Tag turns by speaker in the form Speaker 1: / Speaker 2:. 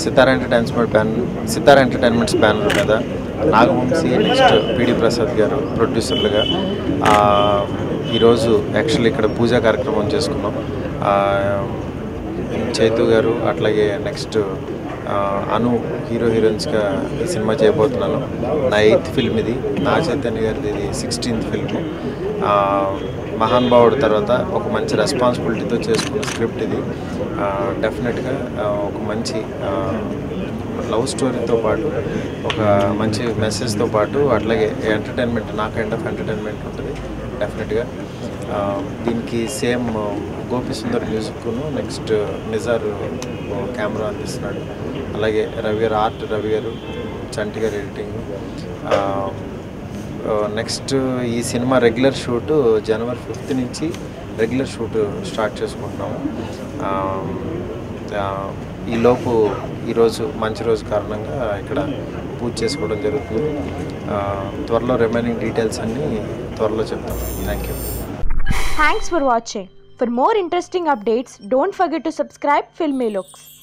Speaker 1: Sitara entertainment బ్యాన్ Sithara entertainments banner మీద Nagavamsi next పిడి ప్రసాద్ గారు ప్రొడ్యూసర్లుగా ఆ, ఈరోజు యాక్చువల్లీ ఇక్కడ పూజా కార్యక్రమం చేసుకున్నాం ఆ, చైతు గారు అట్లాగే నెక్స్ట్ ఆ, అను హీరో హీరోయిన్స్గా ఈ సినిమా చేయబోతున్నాను నా ఎయిత్ ఫిల్మ్ ఇది నా చైతన్య గారిది ఇది సిక్స్టీన్త్ ఫిల్మ్ మహానుభావుడు తర్వాత ఒక మంచి రెస్పాన్సిబిలిటీతో చేసుకున్న స్క్రిప్ట్ ఇది డెఫినెట్గా ఒక మంచి లవ్ స్టోరీతో పాటు ఒక మంచి మెసేజ్తో పాటు అట్లాగే ఎంటర్టైన్మెంట్ నా కైండ్ ఆఫ్ ఎంటర్టైన్మెంట్ ఉంటుంది డెఫినెట్గా ఆ, దీనికి సేమ్ గోపి సుందర్ మ్యూజిక్ను నెక్స్ట్ నిజార్ కెమెరా అందిస్తున్నాడు అలాగే Ravi garu art Ravi garu Chanti garu editing next ఈ సినిమా రెగ్యులర్ షూట్ జనవరి ఫిఫ్త్ నుంచి రెగ్యులర్ షూట్ స్టార్ట్ చేసుకుంటున్నాము ఆ, ఆ, ఈలోపు ఈరోజు మంచి రోజు కారణంగా ఇక్కడ పూజ చేసుకోవడం జరుగుతుంది ఆ, త్వరలో రిమైనింగ్ డీటెయిల్స్ అన్నీ త్వరలో చెప్తాను thank you
Speaker 2: Thanks for watching. For more interesting updates, don't forget to subscribe Filmy Looks.